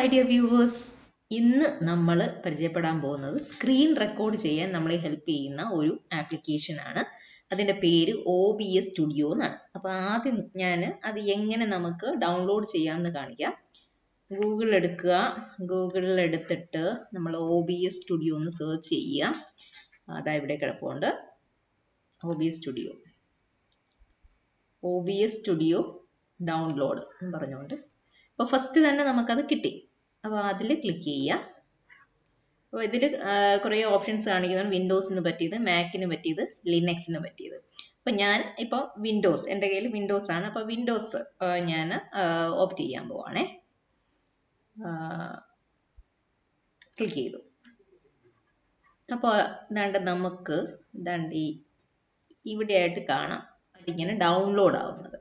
Hi dear viewers ഇന്ന് നമ്മൾ പരിചയപ്പെടാൻ പോകുന്നത് സ്ക്രീൻ റെക്കോർഡ് ചെയ്യാൻ നമ്മളെ ഹെൽപ്പ് ചെയ്യുന്ന ഒരു ആപ്ലിക്കേഷൻ ആണ് അതിൻ്റെ പേര് ഒ ബി എസ് സ്റ്റുഡിയോ എന്നാണ് അപ്പോൾ ആദ്യം ഞാൻ അത് എങ്ങനെ നമുക്ക് ഡൗൺലോഡ് ചെയ്യാമെന്ന് കാണിക്കാം ഗൂഗിൾ എടുക്കുക ഗൂഗിളിൽ എടുത്തിട്ട് നമ്മൾ ഒ ബി എസ് സ്റ്റുഡിയോ എന്ന് സെർച്ച് ചെയ്യുക അതാ ഇവിടെ കിടപ്പുണ്ട് O B S studio O B S studio download എന്ന് പറഞ്ഞുകൊണ്ട് അപ്പോൾ ഫസ്റ്റ് തന്നെ നമുക്കത് കിട്ടി അപ്പോൾ അതിൽ ക്ലിക്ക് ചെയ്യുക അപ്പോൾ ഇതിൽ കുറേ ഓപ്ഷൻസ് കാണിക്കുന്നുണ്ട് വിൻഡോസിന് പറ്റിയത് മാക്കിന് പറ്റിയത് ലിനക്സിന് പറ്റിയത് അപ്പോൾ ഞാൻ ഇപ്പോൾ വിൻഡോസ് എൻ്റെ കയ്യിൽ വിൻഡോസ് ആണ് അപ്പോൾ വിൻഡോസ് ഞാൻ ഓപ്റ്റ് ചെയ്യാൻ പോവാണേ ക്ലിക്ക് ചെയ്തു അപ്പോൾ ഇതാണ്ട് നമുക്ക് ഇതാണ്ട് ഈ ഇവിടെയായിട്ട് കാണാം അതിങ്ങനെ ഡൗൺലോഡ് ആവുന്നത്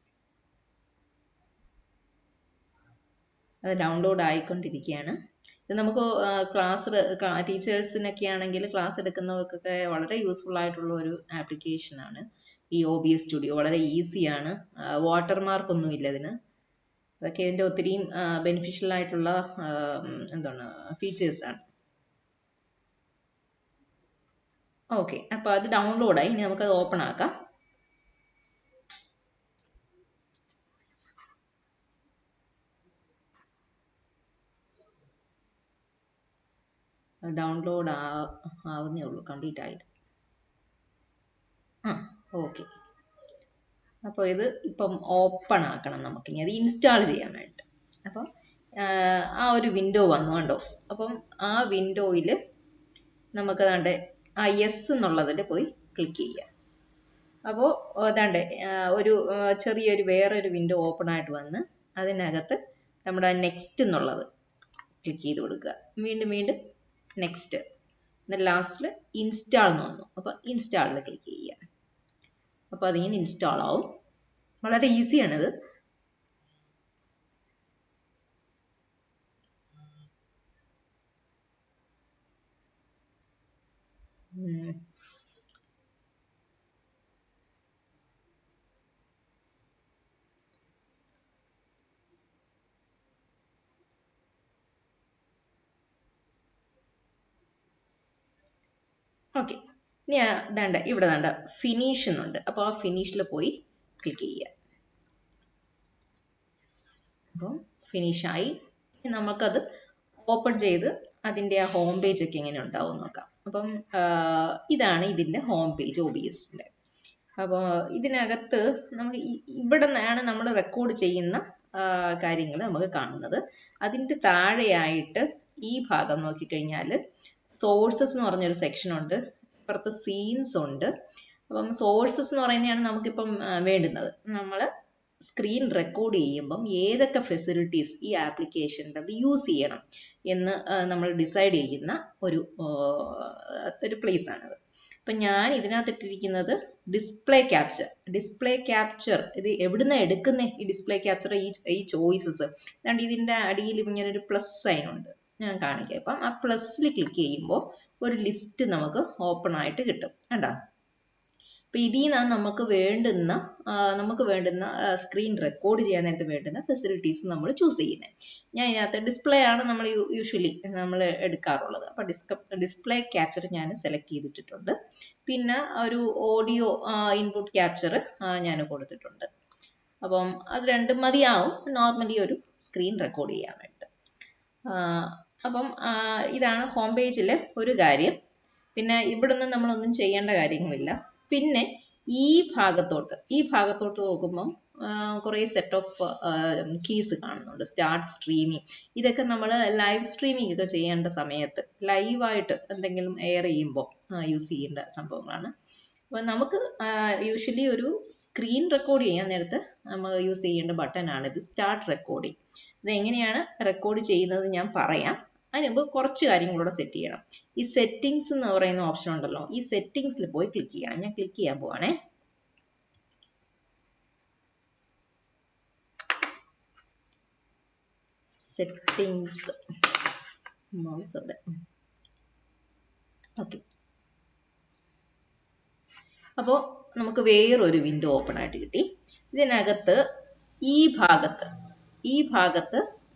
അത് ഡൗൺലോഡ് ആയിക്കൊണ്ടിരിക്കുകയാണ് ഇത് നമുക്ക് ക്ലാസ് ടീച്ചേഴ്സിനൊക്കെ ആണെങ്കിൽ ക്ലാസ് എടുക്കുന്നവർക്കൊക്കെ വളരെ യൂസ്ഫുൾ ആയിട്ടുള്ള ഒരു ആപ്ലിക്കേഷനാണ് ഈ ഒ ബി എസ് സ്റ്റുഡിയോ വളരെ ഈസിയാണ് വാട്ടർമാർക്ക് ഒന്നും ഇല്ല ഇതിന് അതൊക്കെ ഇതിൻ്റെ ഒത്തിരിയും ബെനിഫിഷ്യൽ ആയിട്ടുള്ള എന്താണ് ഫീച്ചേഴ്സാണ് ഓക്കെ അപ്പോൾ അത് ഡൗൺലോഡായി ഇനി നമുക്കത് ഓപ്പൺ ആക്കാം ഡൗൺലോഡ് ആ ആവുന്നേ ഉള്ളൂ കംപ്ലീറ്റ് ആയിട്ട് ആ ഓക്കെ അപ്പോൾ ഇത് ഇപ്പം ഓപ്പൺ ആക്കണം നമുക്ക് ഇനി അത് ഇൻസ്റ്റാൾ ചെയ്യാനായിട്ട് അപ്പം ആ ഒരു വിൻഡോ വന്നു കണ്ടോ അപ്പം ആ വിൻഡോയിൽ നമുക്ക് അതാണ്ട് ആ യെസ് എന്നുള്ളതിൽ പോയി ക്ലിക്ക് ചെയ്യുക അപ്പോൾ അതാണ്ട് ഒരു ചെറിയൊരു വേറൊരു വിൻഡോ ഓപ്പൺ ആയിട്ട് വന്ന് അതിനകത്ത് നമ്മുടെ നെക്സ്റ്റ് എന്നുള്ളത് ക്ലിക്ക് ചെയ്ത് കൊടുക്കുക വീണ്ടും വീണ്ടും നെക്സ്റ്റ് എന്നിട്ട് ലാസ്റ്റിൽ ഇൻസ്റ്റാൾ എന്ന് വന്നു അപ്പോൾ ഇൻസ്റ്റാളിൽ ക്ലിക്ക് ചെയ്യുക അപ്പോൾ അതിങ്ങനെ ഇൻസ്റ്റാൾ ആവും വളരെ ഈസിയാണിത് ഓക്കെ ഇനി ദാണ്ട ഇവിടെ ദാണ്ട ഫിനിഷ് എന്നുണ്ട് അപ്പോൾ ആ ഫിനിഷിൽ പോയി ക്ലിക്ക് ചെയ്യുക അപ്പം ഫിനിഷായി നമുക്കത് ഓപ്പൺ ചെയ്ത് അതിൻ്റെ ആ ഹോം പേജ് ഒക്കെ എങ്ങനെ ഉണ്ടാവും നോക്കാം അപ്പം ഇതാണ് ഇതിൻ്റെ ഹോം പേജ് ഒ ബി എസിൻ്റെ അപ്പോൾ ഇതിനകത്ത് നമുക്ക് ഇവിടെ നിന്നാണ് നമ്മൾ റെക്കോർഡ് ചെയ്യുന്ന കാര്യങ്ങൾ നമുക്ക് കാണുന്നത് അതിൻ്റെ താഴെയായിട്ട് ഈ ഭാഗം നോക്കിക്കഴിഞ്ഞാൽ സോഴ്സസ് എന്ന് പറഞ്ഞൊരു സെക്ഷൻ ഉണ്ട് ഇപ്പുറത്ത് സീൻസ് ഉണ്ട് അപ്പം സോഴ്സസ് എന്ന് പറയുന്നതാണ് നമുക്കിപ്പം വേണ്ടുന്നത് നമ്മൾ സ്ക്രീൻ റെക്കോർഡ് ചെയ്യുമ്പം ഏതൊക്കെ ഫെസിലിറ്റീസ് ഈ ആപ്ലിക്കേഷൻ്റെ അത് യൂസ് ചെയ്യണം എന്ന് നമ്മൾ ഡിസൈഡ് ചെയ്യുന്ന ഒരു ഒരു പ്ലേസ് ആണത് അപ്പം ഞാൻ ഇതിനകത്ത് ഇട്ടിരിക്കുന്നത് ഡിസ്പ്ലേ ക്യാപ്ചർ ഡിസ്പ്ലേ ക്യാപ്ചർ ഇത് എവിടുന്ന് എടുക്കുന്നേ ഈ ഡിസ്പ്ലേ ക്യാപ്ചർ ഈ ഈ ചോയ്സസ് അതുകൊണ്ട് ഇതിൻ്റെ അടിയിൽ ഇങ്ങനെ ഒരു പ്ലസ് സൈൻ ഉണ്ട് ഞാൻ കാണിക്കാം അപ്പം ആ പ്ലസ്സിൽ ക്ലിക്ക് ചെയ്യുമ്പോൾ ഒരു ലിസ്റ്റ് നമുക്ക് ഓപ്പൺ ആയിട്ട് കിട്ടും കണ്ടോ അപ്പം ഇതിൽ നിന്നാണ് നമുക്ക് വേണ്ടുന്ന നമുക്ക് വേണ്ടുന്ന സ്ക്രീൻ റെക്കോർഡ് ചെയ്യാൻ നേരത്തെ വേണ്ടുന്ന ഫെസിലിറ്റീസ് നമ്മൾ ചൂസ് ചെയ്യുന്നത് ഞാൻ ഇതിനകത്ത് ഡിസ്പ്ലേ ആണ് നമ്മൾ യൂഷ്വലി നമ്മൾ എടുക്കാറുള്ളത് അപ്പം ഡിസ്ക ഡിസ്പ്ലേ ക്യാപ്ചർ ഞാൻ സെലക്ട് ചെയ്തിട്ടുണ്ട് പിന്നെ ഒരു ഓഡിയോ ഇൻപുട്ട് ക്യാപ്ചർ ഞാൻ കൊടുത്തിട്ടുണ്ട് അപ്പം അത് രണ്ടും മതിയാവും നോർമലി ഒരു സ്ക്രീൻ റെക്കോർഡ് ചെയ്യാൻ വേണ്ടി അപ്പം ഇതാണ് ഹോം പേജിലെ ഒരു കാര്യം പിന്നെ ഇവിടുന്ന് നമ്മളൊന്നും ചെയ്യേണ്ട കാര്യങ്ങളില്ല പിന്നെ ഈ ഭാഗത്തോട്ട് ഈ ഭാഗത്തോട്ട് നോക്കുമ്പം കുറേ സെറ്റ് ഓഫ് കീസ് കാണുന്നുണ്ട് സ്റ്റാർട്ട് സ്ട്രീമിങ് ഇതൊക്കെ നമ്മൾ ലൈവ് സ്ട്രീമിംഗ് ഒക്കെ ചെയ്യേണ്ട സമയത്ത് ലൈവായിട്ട് എന്തെങ്കിലും എയർ ചെയ്യുമ്പോൾ യൂസ് ചെയ്യേണ്ട സംഭവങ്ങളാണ് അപ്പം നമുക്ക് യൂഷ്വലി ഒരു സ്ക്രീൻ റെക്കോർഡ് ചെയ്യാൻ നേരത്ത് നമ്മൾ യൂസ് ചെയ്യേണ്ട ബട്ടൺ ഇത് സ്റ്റാർട്ട് റെക്കോർഡിങ് ഇത് എങ്ങനെയാണ് റെക്കോർഡ് ചെയ്യുന്നത് ഞാൻ പറയാം അതിന് മുമ്പ് കുറച്ച് കാര്യങ്ങളൂടെ സെറ്റ് ചെയ്യണം ഈ സെറ്റിങ്സ് എന്ന് പറയുന്ന ഓപ്ഷൻ ഉണ്ടല്ലോ ഈ സെറ്റിങ്സിൽ പോയി ക്ലിക്ക് ചെയ്യണം ഞാൻ ക്ലിക്ക് ചെയ്യാൻ പോവാണേ സെറ്റിങ്സ് മൗസ് അവിടെ ഓക്കെ അപ്പോൾ നമുക്ക് വേറൊരു വിൻഡോ ഓപ്പൺ ആയിട്ട് കിട്ടി ഇതിനകത്ത് ഈ ഭാഗത്ത് ഈ ഭാഗത്ത്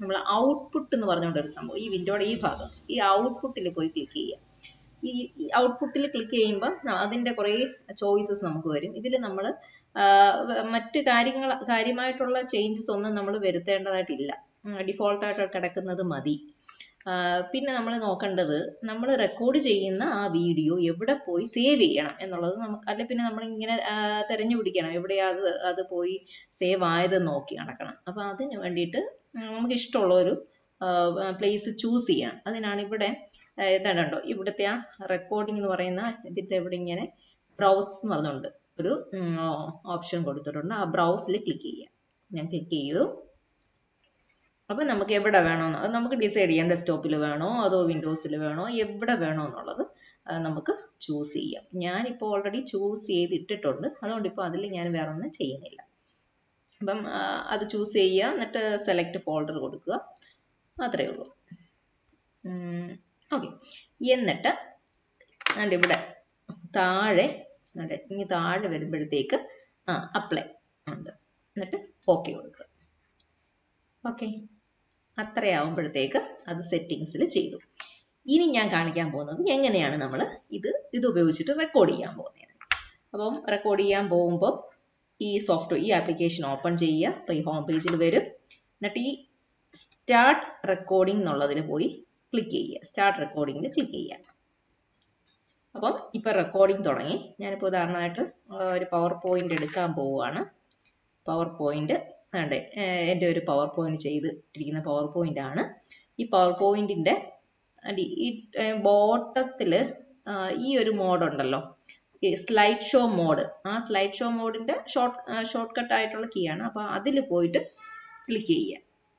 നമ്മൾ ഔട്ട്പുട്ട് എന്ന് പറഞ്ഞുകൊണ്ട് ഒരു സംഭവം ഈ വിൻഡോയുടെ ഈ ഭാഗം ഈ ഔട്ട്പുട്ടിൽ പോയി ക്ലിക്ക് ചെയ്യുക ഈ ഔട്ട്പുട്ടിൽ ക്ലിക്ക് ചെയ്യുമ്പോൾ അതിൻ്റെ കുറേ ചോയ്സസ് നമുക്ക് വരും ഇതിൽ നമ്മൾ മറ്റ് കാര്യങ്ങൾ കാര്യമായിട്ടുള്ള ചേഞ്ചസ് ഒന്നും നമ്മൾ വരുത്തേണ്ടതായിട്ടില്ല ഡിഫോൾട്ടായിട്ട് കിടക്കുന്നത് മതി പിന്നെ നമ്മൾ നോക്കേണ്ടത് നമ്മൾ റെക്കോർഡ് ചെയ്യുന്ന ആ വീഡിയോ എവിടെ പോയി സേവ് ചെയ്യണം എന്നുള്ളത് നമുക്ക് അല്ലെ പിന്നെ നമ്മൾ ഇങ്ങനെ തിരഞ്ഞു പിടിക്കണം എവിടെയാ അത് അത് പോയി സേവ് ആയത് നോക്കി നടക്കണം അപ്പോൾ അതിന് വേണ്ടിയിട്ട് നമുക്ക് ഇഷ്ടമുള്ള ഒരു പ്ലേസ് ചൂസ് ചെയ്യണം അതിനാണ് ഇവിടെ എന്താണോ ഇവിടുത്തെ ആ റെക്കോർഡിംഗ് എന്ന് പറയുന്ന ഇതിൻ്റെ ഇവിടെ ഇങ്ങനെ ബ്രൗസ് എന്ന് പറഞ്ഞുകൊണ്ട് ഒരു ഓപ്ഷൻ കൊടുത്തിട്ടുണ്ട് ആ ബ്രൗസിൽ ക്ലിക്ക് ചെയ്യുക ഞാൻ ക്ലിക്ക് ചെയ്തു അപ്പം നമുക്ക് എവിടെ വേണമെന്ന് അത് നമുക്ക് ഡിസൈഡ് ചെയ്യാം ഡെസ്ക്ടോപ്പിൽ വേണോ അതോ വിൻഡോസിൽ വേണോ എവിടെ വേണോ എന്നുള്ളത് നമുക്ക് ചൂസ് ചെയ്യാം ഞാനിപ്പോൾ ഓൾറെഡി ചൂസ് ചെയ്തിട്ടിട്ടുണ്ട് അതുകൊണ്ട് ഇപ്പോൾ അതിൽ ഞാൻ വേറെ ഒന്നും ചെയ്യുന്നില്ല അപ്പം അത് ചൂസ് ചെയ്യുക എന്നിട്ട് സെലക്ട് ഫോൾഡർ കൊടുക്കുക അത്രയേ ഉള്ളൂ ഓക്കെ എന്നിട്ട് എന്നിട്ട് ഇവിടെ താഴെ എന്നിട്ട് ഇനി താഴെ വരുമ്പോഴത്തേക്ക് ആ അപ്ലൈ ഉണ്ട് എന്നിട്ട് ഓക്കെ കൊടുക്കുക ഓക്കെ അത്രയാവുമ്പോഴത്തേക്ക് അത് സെറ്റിങ്സിൽ ചെയ്തു ഇനി ഞാൻ കാണിക്കാൻ പോകുന്നത് എങ്ങനെയാണ് നമ്മൾ ഇത് ഇത് ഉപയോഗിച്ചിട്ട് റെക്കോർഡ് ചെയ്യാൻ പോകുന്നത് അപ്പം റെക്കോർഡ് ചെയ്യാൻ പോകുമ്പോൾ ഈ സോഫ്റ്റ്വെയർ ഈ ആപ്ലിക്കേഷൻ ഓപ്പൺ ചെയ്യുക അപ്പോൾ ഈ ഹോം പേജിൽ വരും എന്നിട്ട് ഈ സ്റ്റാർട്ട് റെക്കോർഡിംഗ് എന്നുള്ളതിൽ പോയി ക്ലിക്ക് ചെയ്യുക സ്റ്റാർട്ട് റെക്കോർഡിങ്ങിൽ ക്ലിക്ക് ചെയ്യുക അപ്പം ഇപ്പം റെക്കോർഡിംഗ് തുടങ്ങി ഞാനിപ്പോൾ ഉദാഹരണമായിട്ട് ഒരു പവർ പോയിന്റ് എടുക്കാൻ പോവുകയാണ് പവർ പോയിന്റ് വേണ്ടേ എൻ്റെ ഒരു പവർ പോയിന്റ് ചെയ്തിട്ടിരിക്കുന്ന പവർ പോയിന്റ് ആണ് ഈ പവർ പോയിന്റിൻ്റെ ഈ ബോട്ടത്തിൽ ഈ ഒരു മോഡ് ഉണ്ടല്ലോ ഈ സ്ലൈഡ് ഷോ മോഡ് ആ സ്ലൈഡ് ഷോ മോഡിൻ്റെ ഷോർട്ട് ഷോർട്ട് കട്ട് ആയിട്ടുള്ള കീ ആണ് അപ്പോൾ അതിൽ പോയിട്ട് ക്ലിക്ക് ചെയ്യുക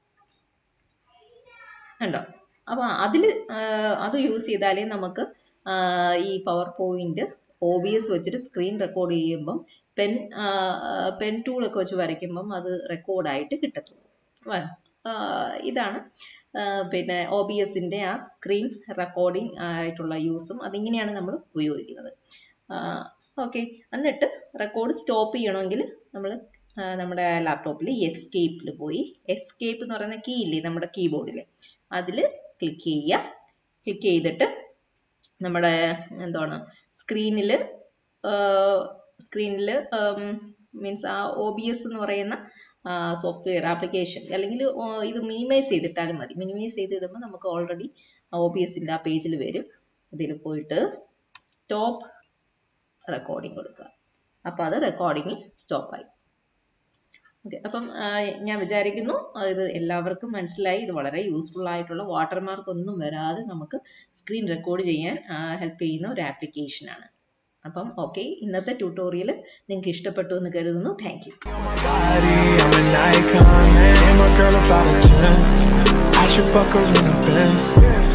കണ്ടോ അപ്പോൾ അതിൽ അത് യൂസ് ചെയ്താലേ നമുക്ക് ഈ power point O B S വെച്ചിട്ട് സ്ക്രീൻ റെക്കോർഡ് ചെയ്യുമ്പം പെൻ പെൻ ടൂളൊക്കെ വെച്ച് വരയ്ക്കുമ്പം അത് റെക്കോർഡായിട്ട് കിട്ടത്തുള്ളൂ ഇതാണ് പിന്നെ ഒ ബി എസിൻ്റെ ആ സ്ക്രീൻ റെക്കോർഡിംഗ് ആയിട്ടുള്ള യൂസും അതിങ്ങനെയാണ് നമ്മൾ ഉപയോഗിക്കുന്നത് ഓക്കെ എന്നിട്ട് റെക്കോർഡ് സ്റ്റോപ്പ് ചെയ്യണമെങ്കിൽ നമ്മൾ നമ്മുടെ ലാപ്ടോപ്പിൽ എസ്കേപ്പിൽ പോയി എസ്കേപ്പ് എന്ന് പറയുന്ന കീ ഇല്ലേ നമ്മുടെ കീബോർഡിൽ അതിൽ ക്ലിക്ക് ചെയ്യുക ക്ലിക്ക് ചെയ്തിട്ട് നമ്മുടെ എന്താണ് സ്ക്രീനിൽ സ്ക്രീനിൽ മീൻസ് ആ ഒ ബി എസ് എന്ന് പറയുന്ന സോഫ്റ്റ്വെയർ ആപ്ലിക്കേഷൻ അല്ലെങ്കിൽ ഇത് മിനിമൈസ് ചെയ്തിട്ടാലും മതി മിനിമൈസ് ചെയ്തിടുമ്പോൾ നമുക്ക് ഓൾറെഡി ഒ ബി എസിൻ്റെ ആ പേജിൽ വരും അതിൽ പോയിട്ട് സ്റ്റോപ്പ് റെക്കോർഡിംഗ് കൊടുക്കുക അപ്പോൾ അത് റെക്കോർഡിങ് സ്റ്റോപ്പായി ഓക്കെ അപ്പം ഞാൻ വിചാരിക്കുന്നു ഇത് എല്ലാവർക്കും മനസ്സിലായി ഇത് വളരെ യൂസ്ഫുൾ ആയിട്ടുള്ള വാട്ടർമാർക്ക് ഒന്നും വരാതെ നമുക്ക് സ്ക്രീൻ റെക്കോർഡ് ചെയ്യാൻ ഹെൽപ്പ് ചെയ്യുന്ന ഒരു ആപ്ലിക്കേഷനാണ് അപ്പം ഓക്കെ ഇന്നത്തെ ട്യൂട്ടോറിയൽ നിങ്ങൾക്ക് ഇഷ്ടപ്പെട്ടു എന്ന് കരുതുന്നു thank you I'm an icon, man. And my girl about a 10. I should fuck her in the Benz.